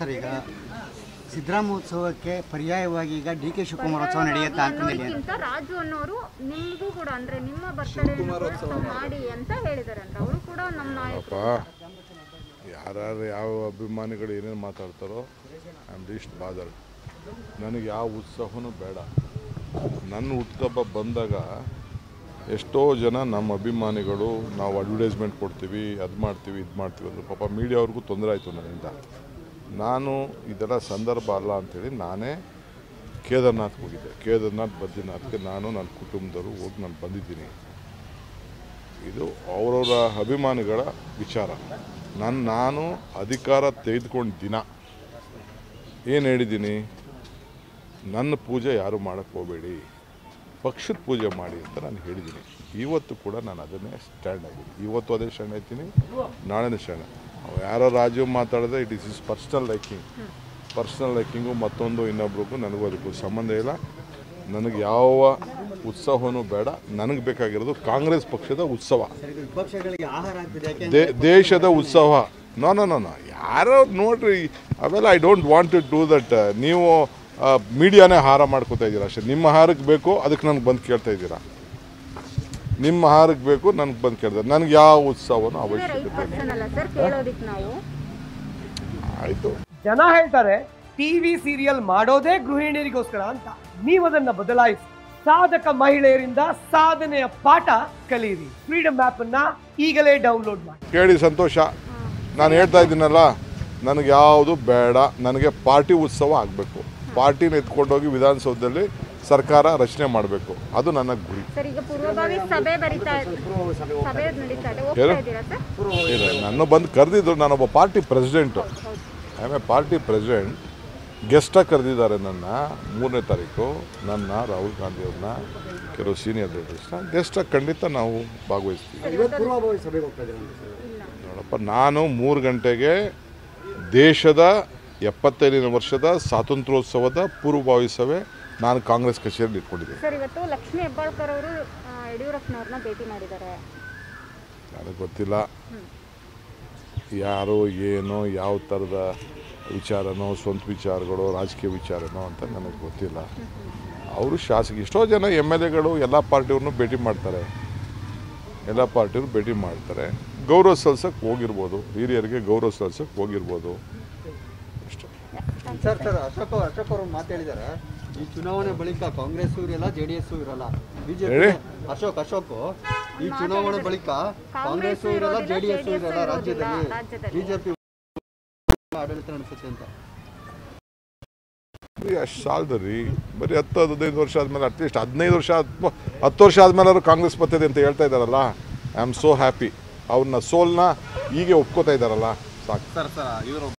Sir ಈಗ ಸಿದ್ದರಾಮೋತ್ಸವಕ್ಕೆ ಪರ್ಯಾಯವಾಗಿ ಈಗ ಡಿ ಕೆ ಶಿವಕುಮಾರ್ ಉತ್ಸವ ನಡೆಯುತ್ತಾ ಅಂತಂದೇಳಿ ಅನ್ನೋದಕ್ಕಿಂತ ರಾಜು ಅನ್ನೋರು ನಿಮಗೂ ಕೂಡ ಅಂದ್ರೆ ನಿಮ್ಮ ಬರ್ತಡೇ ಮಾಡಿ ಅಂತ ಹೇಳಿದಾರೆ ಅಂತ ಅವರು ಕೂಡ ನಮ್ಮ ನಾಯಕರು ಅಪ್ಪ ಯಾರ್ಯಾರು ಯಾವ ಅಭಿಮಾನಿಗಳು ಏನೇನು ಮಾತಾಡ್ತಾರೋ ಐ ಆಮ್ ಲೀಸ್ಟ್ ಬಾದರ್ ನನಗೆ ಯಾವ ಉತ್ಸಾಹನೂ ಬೇಡ ನನ್ನ ಹುಟ್ಟುಹಬ್ಬ ಬಂದಾಗ ಎಷ್ಟೋ ಜನ ನಮ್ಮ ಅಭಿಮಾನಿಗಳು ನಾವು ಅಡ್ವರ್ಟೈಸ್ಮೆಂಟ್ ಕೊಡ್ತೀವಿ ಅದು ಮಾಡ್ತೀವಿ ಇದು ಮಾಡ್ತೀವಿ ಅಂದ್ರೆ ಪಾಪ ಮೀಡಿಯಾವ್ರಿಗೂ ತೊಂದರೆ ಆಯಿತು ನನ್ನಿಂದ ನಾನು ಇದೆಲ್ಲ ಸಂದರ್ಭ ಅಲ್ಲ ಅಂಥೇಳಿ ನಾನೇ ಕೇದಾರ್ನಾಥ್ ಹೋಗಿದ್ದೆ ಕೇದಾರ್ನಾಥ್ ಬದ್ರಿನಾಥ್ಗೆ ನಾನು ನನ್ನ ಕುಟುಂಬದವರು ಹೋಗಿ ನಾನು ಬಂದಿದ್ದೀನಿ ಇದು ಅವರವರ ಅಭಿಮಾನಿಗಳ ವಿಚಾರ ನನ್ನ ನಾನು ಅಧಿಕಾರ ತೆಗೆದುಕೊಂಡ ದಿನ ಏನು ಹೇಳಿದ್ದೀನಿ ನನ್ನ ಪೂಜೆ ಯಾರು ಮಾಡೋಕ್ಕೆ ಹೋಗಬೇಡಿ ಪಕ್ಷದ ಪೂಜೆ ಮಾಡಿ ಅಂತ ನಾನು ಹೇಳಿದ್ದೀನಿ ಇವತ್ತು ಕೂಡ ನಾನು ಅದನ್ನೇ ಸ್ಟ್ಯಾಂಡ್ ಆಗಿದ್ದೀನಿ ಇವತ್ತು ಅದೇ ಸ್ಟ್ಯಾಂಡ್ ಆಯ್ತೀನಿ ನಾಳೆನೇ ಸ್ಟ್ಯಾಂಡ್ ಅವ್ ಯಾರೋ ರಾಜು ಮಾತಾಡಿದ್ರೆ it is is personal liking personal liking ಮತ್ತೊಂದು ಇನ್ನೊಬ್ರಿಗೂ ನನಗೂ ಅದಕ್ಕೂ ಸಂಬಂಧ ಇಲ್ಲ ನನಗೆ ಯಾವ ಉತ್ಸವನೂ ಬೇಡ ನನಗೆ ಬೇಕಾಗಿರೋದು ಕಾಂಗ್ರೆಸ್ ಪಕ್ಷದ ಉತ್ಸವ ಸರ್ ಇದು ವಿಪಕ್ಷಗಳಿಗೆ ಆಹಾರ ಆಗ್ತಿದೆ ಯಾಕೆ ದೇ ದೇಶದ ಉತ್ಸವ ನೋ ನೋ ನೋ ನೋ ಯಾರೋ ನೋಡ್ರಿ ಅವೆಲ್ಲ I don't want to do that ನೀವು ಮೀಡಿಯಾನೇ ಹಾರ ಮಾಡ್ಕೋತಾ ಇದ್ದೀರಾ ಅಷ್ಟೇ ನಿಮ್ಮ ಹಾರಕ್ಕೆ ಬೇಕು ಅದಕ್ಕೆ ನನಗೆ ಬಂದು ಕೇಳ್ತಾ ಇದ್ದೀರಾ ನಿಮ್ಮ ಹಾರಕ್ಕೆ ಬೇಕು ನನಗೆ ಬಂದು ಕೇಳ್ತಾರೆ ನನಗೆ ಯಾವ ಉತ್ಸವನೂ ರೈಟ್ ಅವಶ್ಯಕತೆ ಇಲ್ಲ ಪರ್ಸನ್ ಅಲ್ಲ ಸರ್ ಕೇಳೋದಿಕ್ ನಾವು ಆಯಿತು ಜನ ಹೇಳ್ತಾರೆ ಟಿವಿ ಸೀರಿಯಲ್ ಮಾಡೋದೇ ಗೃಹಿಣಿಯರಿಗೋಸ್ಕರ ಅಂತ ನೀವದನ್ನ ಬದಲಾಯಿಸಿ ಸಾಧಕ ಮಹಿಳೆಯರಿಂದ ಸಾಧನೆಯ ಪಾಠ ಕಲಿಯಿರಿ ಫ್ರೀಡಮ್ ಆಪ್ ಅನ್ನ ಈಗಲೇ ಡೌನ್ಲೋಡ್ ಮಾಡಿ ಕೇಳಿ ಸಂತೋಷ ನಾನು ಹೇಳ್ತಾ ಇದ್ದೀನಲ್ಲ ನನಗೆ ಯಾವುದು ಬೇಡ ನನಗೆ ಪಾರ್ಟಿ ಉತ್ಸವ ಆಗಬೇಕು ಪಾರ್ಟಿನ ಎತ್ಕೊಂಡೋಗಿ ವಿಧಾನಸೌಧದಲ್ಲಿ ಸರ್ಕಾರ ರಚನೆ ಮಾಡಬೇಕು ಅದು ನನ್ನ ಗುರಿ ಸರ್ ಈಗ ಪೂರ್ವಭಾವಿ ಸಭೆ ಬರಿತಾ ಸಭೆ ನಡೀತಾ ಇದೆ ಹೋಗ್ತಾ ಏನು? ಇದ್ದೀರಾ ಸರ್ ಇಲ್ಲ ನನ್ನ ಬಂದು ಕರೆದಿದ್ರು ನಾನೊಬ್ಬ party president I am a party president ಗೆಸ್ಟಾಗಿ ಕರೆದಿದ್ದಾರೆ ನನ್ನ ಮೂರನೇ ತಾರೀಕು ನನ್ನ ರಾಹುಲ್ ಗಾಂಧಿ ಅವ್ರನ್ನ ಕೆಲವು ಸೀನಿಯರ್ ಲೀಡರ್ಸ್ನ ಗೆಸ್ಟಾಗಿ ಖಂಡಿತ ನಾವು ಭಾಗವಹಿಸ್ತೀವಿ ಇವತ್ತು ಪೂರ್ವಭಾವಿ ಸಭೆಗೆ ಹೋಗ್ತಾ ಇದ್ದೀರಾ ಅಂತ ಸರ್ ನೋಡಪ್ಪ ನಾನು ಮೂರು ಗಂಟೆಗೆ ದೇಶದ ಎಪ್ಪತ್ತೈದನೇ ವರ್ಷದ ಸ್ವಾತಂತ್ರ್ಯೋತ್ಸವದ ಪೂರ್ವಭಾವಿ ಸಭೆ ನಾನು ಕಾಂಗ್ರೆಸ್ ಕಚೇರಿಯಲ್ಲಿ ಇಟ್ಕೊಂಡಿದ್ದೀನಿ ಸರ್ ಇವತ್ತು ಲಕ್ಷ್ಮೀ ಹೆಬ್ಬಾಳ್ಕರ್ ಅವರು ಆ, ಯಡಿಯೂರಪ್ಪನವ್ರನ್ನ ಭೇಟಿ ಮಾಡಿದ್ದಾರೆ ನನಗೆ ಗೊತ್ತಿಲ್ಲ ಯಾರು ಏನೋ ಯಾವ ಥರದ ವಿಚಾರನೋ ಸ್ವಂತ ವಿಚಾರಗಳು ರಾಜಕೀಯ ವಿಚಾರನೋ ಅಂತ ನನಗೆ ಗೊತ್ತಿಲ್ಲ ಅವರು ಶಾಸಕ ಎಷ್ಟೋ ಜನ ಎಮ್ ಎಲ್ ಎಗಳು ಎಲ್ಲ ಪಾರ್ಟಿಯವ್ರನ್ನೂ ಭೇಟಿ ಮಾಡ್ತಾರೆ ಎಲ್ಲ ಪಾರ್ಟಿಯವರು ಭೇಟಿ ಮಾಡ್ತಾರೆ ಗೌರವ ಸಲ್ಸಕ್ಕೆ ಹೋಗಿರ್ಬೋದು ಹಿರಿಯರಿಗೆ ಗೌರವ ಸಲ್ಸಕ್ಕೆ ಹೋಗಿರ್ಬೋದು ಅಷ್ಟೇ ಸರ್ ಸರ್ ಅಶೋಕ್ ಅಶೋಕ್ ಅವರು ಮಾತು ಹೇಳಿದ್ದಾರೆ ಈ ಚುನಾವಣೆ ಬಳಿಕ ಕಾಂಗ್ರೆಸ್ ಇರಲ್ಲ ಜೆ ಡಿ ಎಸ್ ಇರಲ್ಲ ಬಿಜೆಪಿ ಹೇಳಿ. ಅಶೋಕ್ ಅಶೋಕ್ ಈ ಚುನಾವಣೆ ಬಳಿಕ ಕಾಂಗ್ರೆಸ್ ಇರಲ್ಲ ಜೆ ಡಿ ಎಸ್ ಇರಲ್ಲ ರಾಜ್ಯದಲ್ಲಿ ರಾಜ್ಯದಲ್ಲಿ. ಬಿಜೆಪಿ ಆಡಳಿತ ನಡೆಸುತ್ತೆ ಅಂತ ಬರೀ ಅಷ್ಟು ಸಾಲದ್ರಿ ಬರೀ ಹತ್ತು ಹದಿನೈದು ವರ್ಷ ಆದಮೇಲೆ ಅಟ್ಲೀಸ್ಟ್ ಹದಿನೈದು ವರ್ಷ ಅಥವಾ ಹತ್ತು ವರ್ಷ ಆದಮೇಲೆ ಅವರು ಕಾಂಗ್ರೆಸ್ ಬರ್ತದೆ ಅಂತ ಹೇಳ್ತಾ ಇದ್ದಾರಲ್ಲ ಐ ಆಮ್ ಸೋ ಹ್ಯಾಪಿ ಅವ್ರನ್ನ ಸೋಲ್ನ ಹೀಗೆ ಒಪ್ಕೋತಾ ಇದ್ದಾರಲ್ಲ ಸಾಕು ಸರ್ ಸರ್ ಇವರು